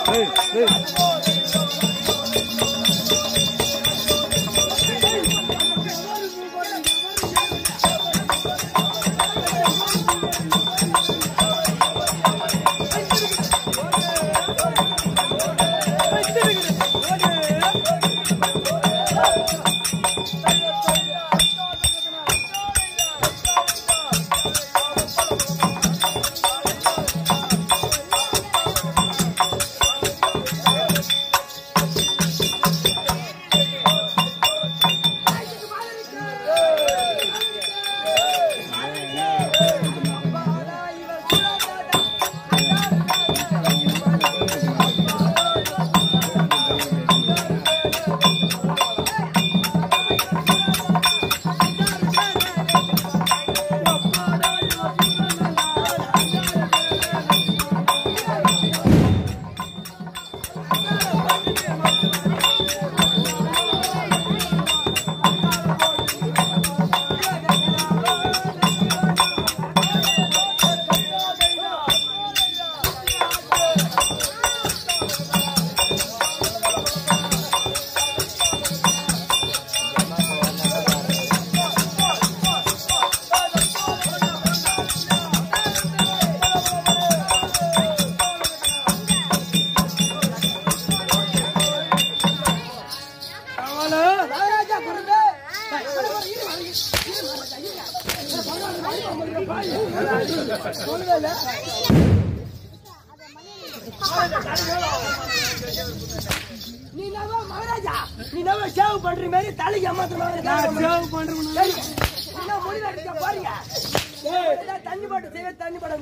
நீ நவ மகாராஜா நீ நவ சேவ் பண்ற மாதிரி தலைக்கு ஏமாத்துற சேவ் பண்றேன் என்ன முடி அடிக்க பாருங்க ஏய், தண்ணி பாட்டு செய்ய தண்ணி படம்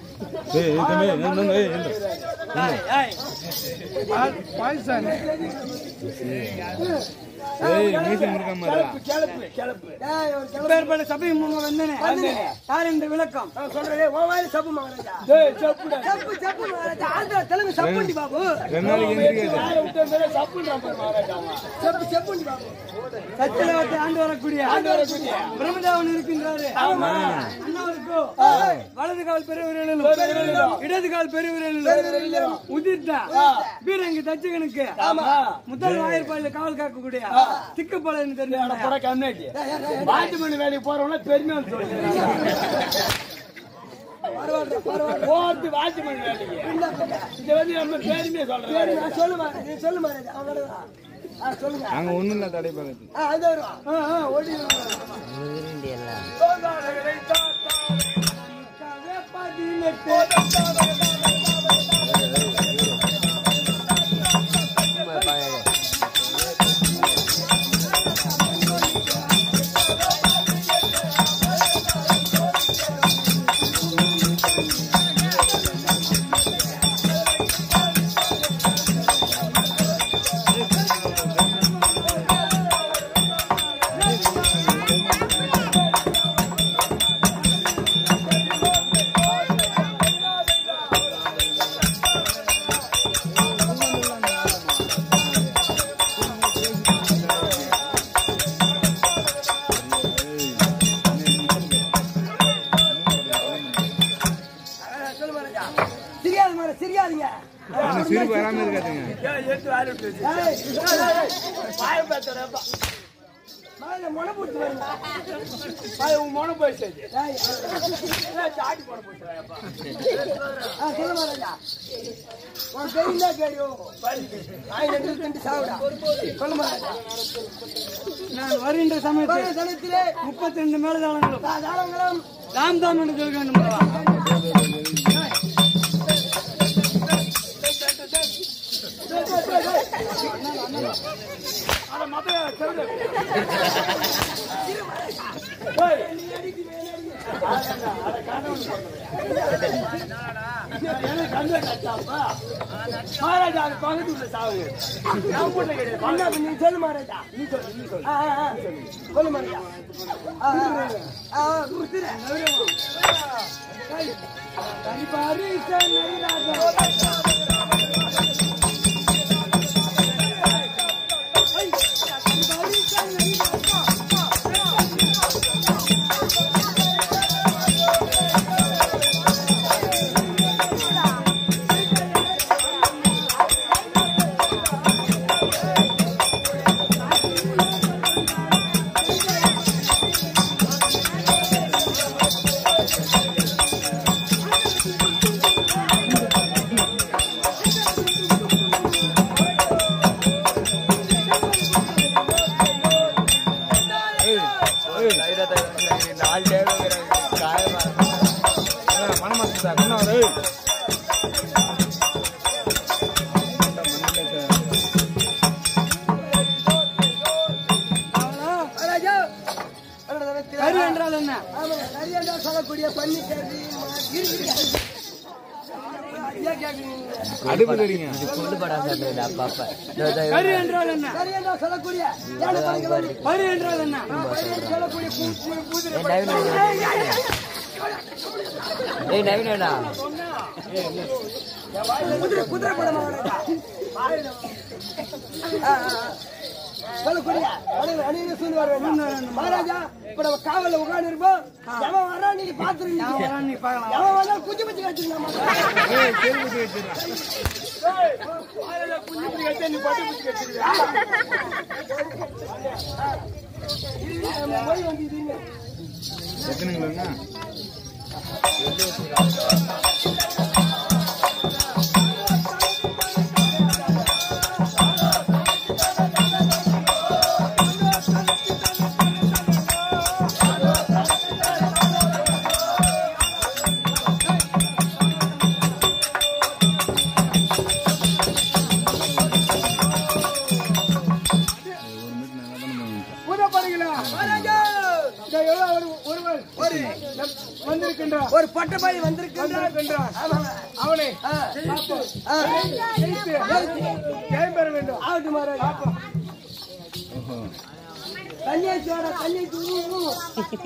கிளப்பு கிளப்பு இப்பேற்பட்ட சபை முன் வந்தனே யார் என்று விளக்கம் நான் சொல்றேன் உன் வாயில சப்பு மகாராஜா சப்பு சப்பு மகாராஜா ஆந்திரா தெலுங்கு சப்புண்டி பாபு சப்பு சப்புண்டி பாபு சத்தியலோகத்தை ஆண்டு வரக்கூடிய பிரம்மதேவன் இருக்கின்றாரு அண்ணாவிற்கோ வலது கால் பெருவிரலும் இடது கால் பெருவிரலும் உதிர்த்தா பீரங்கி தச்சகனுக்கு முதல் வாயிற்பாயில காவல் காக்கக்கூடிய திக்குப்பாளையம் தெரிஞ்ச வாட்ச்மேன் வேலைக்கு போறவங்க பெருமையா போறது வாட்ச்மேன் வேலைக்கு இது வந்து நம்ம பெருமையா சொல்றோம் சரி, நான் சொல்லு மகாராஜா நீ சொல்லு மகாராஜா அவன் வரலாம். ஆ, சொல்லுங்க அங்க ஒண்ணும் இல்ல தடை பக்கத்து ஆ, அது வருவான் ஆ, ஆ, ஓடி சொல்லு மகாராஜா சிரியாத மாதிரி சிரியாதீங்க சிரிப்பு வராம இருக்காதுங்க ஏய், ஏய், ஏய், பாயம் பேசுறப்பா. மகாராஜா, முனை போட்டு வருங்க. மொன போயிடுச்சு ஏய், சாட்டி போட போயிடுறாப்பா ஆ, சொல்லு மகாராஜா. உன் பேர் என்ன கேடியோ? நாய் ரெண்டு திண்டு சாவுடா. சொல்லு மகாராஜா. நான் வருகின்ற சமயத்தில் கோயில் தளத்திலே முப்பத்தி ரெண்டு மேலதாளங்களும் தாராளங்களும் ராம் தான் என்று சொல்ல வேண்டும் மகாராஜா அது பக்கத்து உள்ள சாவு நான் போட்ட கிடையாது அண்ணா, நீ சொல்லு மகாராஜா. நீ சொல்லு, நீ சொல்லு. ஆ, ஆ, ஆ. சொல்லு மகாராஜா. ஆ, ஆ, ஆ. ஆ, குடுத்துரு. அடுப்பு தெரியுங்க கரு என்றால் என்ன சரி என்று சொல்லக்கூடிய யானை படைகள் பரு என்றால் என்ன பரி என்று சொல்லக்கூடிய பூ- பூ- பூதிரை குதிரை குதிரை படம் அவனுக்கா? ஆ, ஆ, ஆ. சொல்லக்கூடிய அணிகள் அணியில சூழ்ந்து வர வேண்டும் மகாராஜா இப்ப நம்ம காவல்ல உட்கார்ந்து இருப்போம் எவன் வரா நீங்க பாத்துருங்க நீ பார்க்கலாம் எவன் வந்தா குச்சி பச்சி வச்சிருந்தா போய் வந்து இதுங்க எத்தனைங்களாங்க பூதப்படுங்களா மகாராஜா ஒருவர் ஒரு வந்திருக்கின்றார் ஒரு பட்டபாய் வந்திருக்கின்றார் வந்திருக்கின்றார். ஆமாங்க. அவனை ஆ. பார்ப்போம். ஆ. ஜெயித்து ஜெயம் பெற வேண்டும் ஆகட்டும் மகாராஜா கன்னியாச்சியோட கன்னியாச்சி ஊ, ஊ.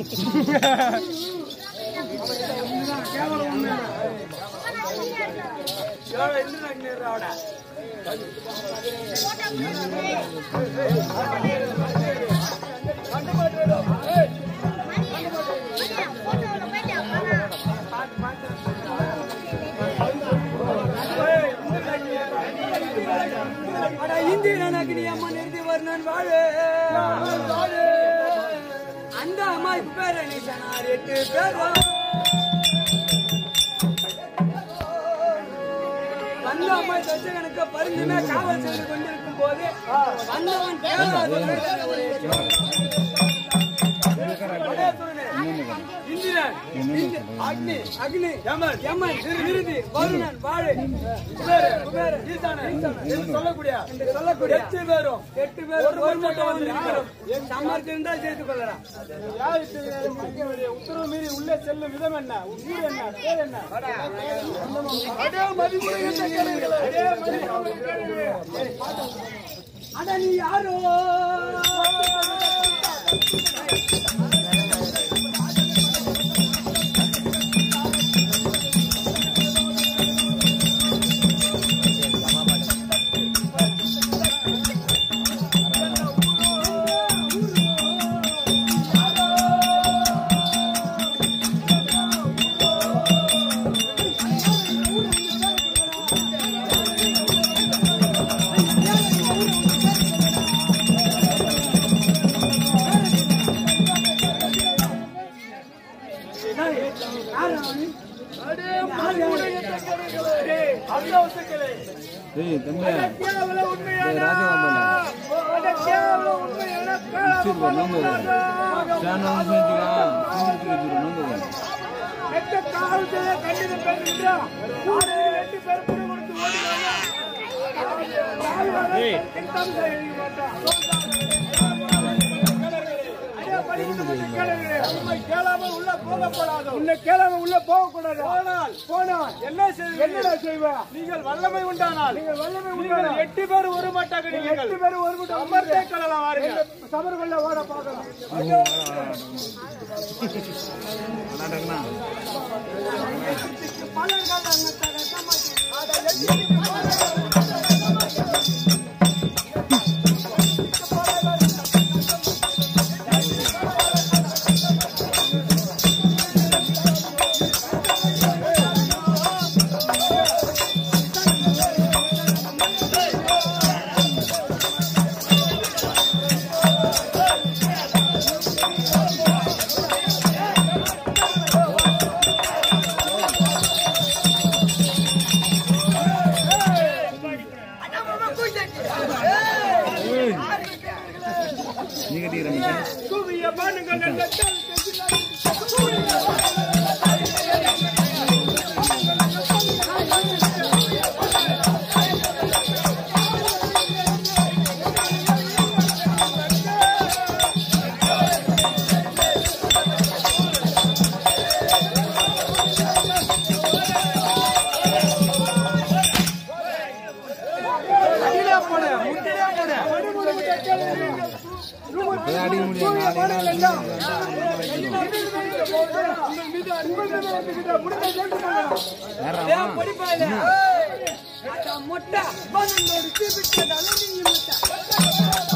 அட இந்திரன் அக்னி அம்மன் இறுதி வர்ணன் வாழு வாழு அந்த அம்மாய்க்கு பேர் நீசனார் எட்டு பேரும் வந்த அம்மாய் தச்சகனுக்கு பருந்துமே காவல் செய்து கொண்டிருக்கும் போது வந்தவன் கேவலம் இந்திரன் இந்தி- அக்னி அக்னி யமன் யமன் விருதி வருணன் வாழை குபேர குபேர ஈசானன் என்று சொல்லக்கூடிய என்று சொல்லக்கூடிய எட்டு பேரும் எட்டு பேரும் ஒரு மட்டும் வந்திருக்கிறோம் சமர்த்தி இருந்தால் செய்து கொள்ளலாம் உத்தரவு மீறி உள்ளே செல்லும் விதம் என்ன ஊர் என்ன பேர் என்ன அடே மதிப்புரைகின்ற கேளுங்கள். அடே மதிப்புரைகின்ற கேளுங்கள். அட நீ யாரோ ஏய் தம்பி டேய், ராஜகோபாலா. சரி, பா, நோம்பு வரும். சேனல் வந்து செஞ்சுக்கலாம். செஞ்சுட்டு வச்சுரு, நோம்பு வரும். உன்னை கேளாம உள்ள போகக்கூடாது போனால் போனால் என்ன செய்வ என்னடா செய்வ நீங்கள் வல்லமை உண்டானால் நீங்கள் வல்லமை உண்டானால் எட்டு பேர் ஒரு மாட்டாக நீங்கள் எட்டு பேர் ஒரு மாட்டாக அமர்த்தே கலலாம் வாருங்க சபர்கொள்ள ஓட பார்க்கலாம் விளையாடுறேங்கண்ணா. ஏய். நீ கட்டிக்கிறீங்க தூவிய பானுங்கள் நெஞ்சத்தால் போடு முட்டிலே போடு மணிமூணு முட்டை கேள்வி போய் அடிக்க முடியாது ஏன் படிப்பாயில அட முட்டை பன்னெண்டோடு தீபிட்டதால நீ முட்டை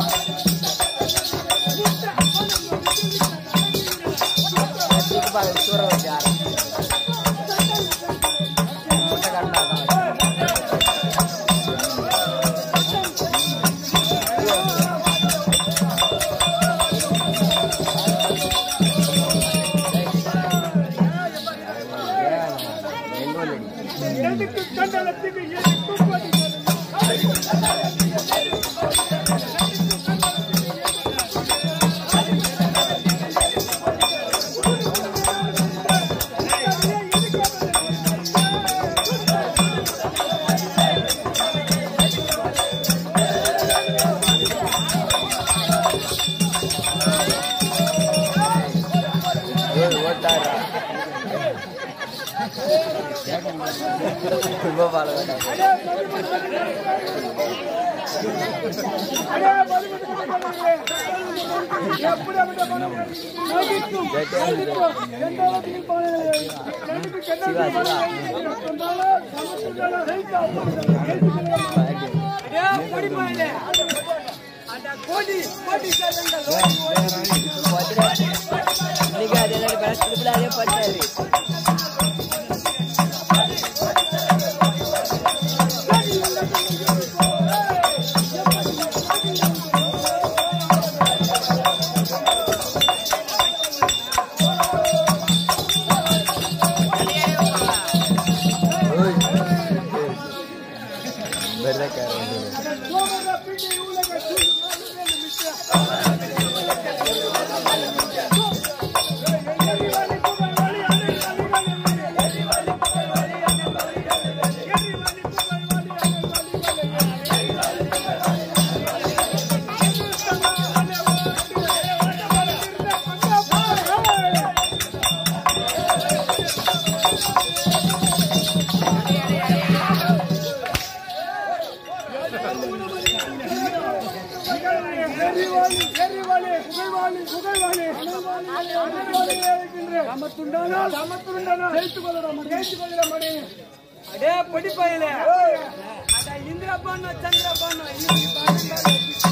எதுக்கு கண்டனத்துக்கு எதுக்கு பதில் அடே பதில் எப்படி அப்படி பண்ணுங்க நடிக்கும் நடிக்கும் எந்தாலும் பாருங்க நடிக்கும் கண்டனம் சொன்னாலும் சமத்துவம் ரைட்டா ஏன் படிப்பாயில அட கோடி கோடி சேர்ந்தங்க எரிவாளி எரிவாளி புகைவாளி புகைவாளி சமத்துண்டானா சமத்துண்டானா ஜெயித்து கொள்ளலாம் ஜெயித்து கொள்ளலாம் மணி அடே படிப்பாயில அட இந்திரா பானு சந்திர பானு இன்னைக்கு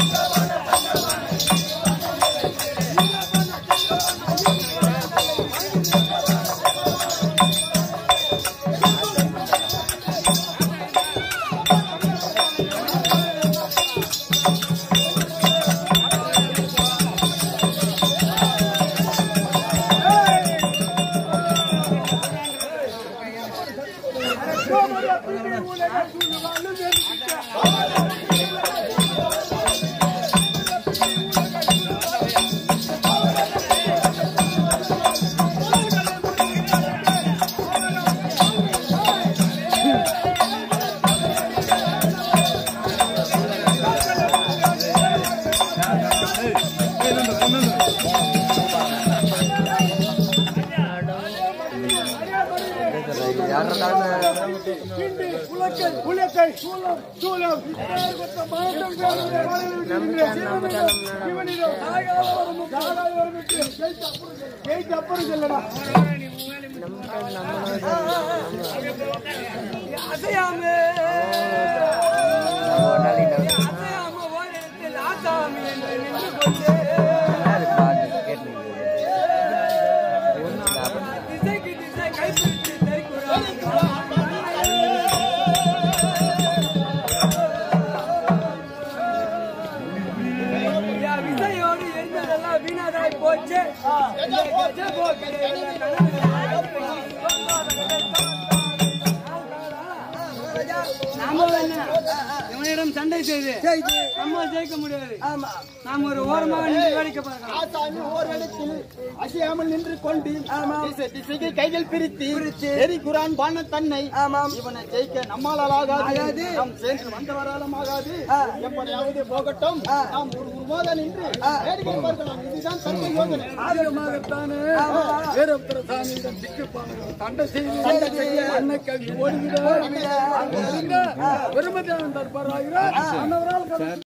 கிண்டி உலக்கை உலக்கை சூலம் சூலம் இப்பேற்பட்ட மாவட்டம் பேருடைய வாழ்வில் இவனிடம் தாயால் வரமும் தாயால் வரமும் ஜெயித்து அப்புறம் சொல்லடா அசையாமே அசையாம ஓரிடத்தில் ஆசாமி என்று நின்று கொண்டு திசைக்கு திசை கைப்பிடித்து தெரிக்கிறான் விசையோடு இருந்ததெல்லாம் வீணாதாய் போச்சு இந்த கஜ போக்கிலே நாம என்ன இவனிடம் சண்டை செய்து நம்ம ஜெயிக்க முடியாது ஆமா நாம் ஒரு ஓரமாக நின்று வேடிக்கை பார்க்கலாம் ஆசாமி ஓரிடத்தில் அசையாமல் நின்று கொண்டு திசை திசைக்கு கைகள் பிரித்து பிரித்து. எரி குரான் பான தன்னை ஆமாம் இவனை ஜெயிக்க நம்மால் ஆகாது ஆகாது. நாம் சேர்ந்து வந்தவராலும் ஆகாது ஆ. எப்படியாவது போகட்டும் ஆ. நாம் ஒரு உருவாக நின்று வேடிக்கை பார்க்கலாம் இதுதான் சர்வ யோசனை ஆதிகமாகத்தானே ஆமா. வீரபிரசாமியிடம் திக்கு பாருங்கள் சண்டை செய்து சண்டை செய்து அன்னை கவி ஓடுகிறார் அங்க இருந்த பிரம்மதேவன் தர்பார் ஆகிறார் அன்னவரால்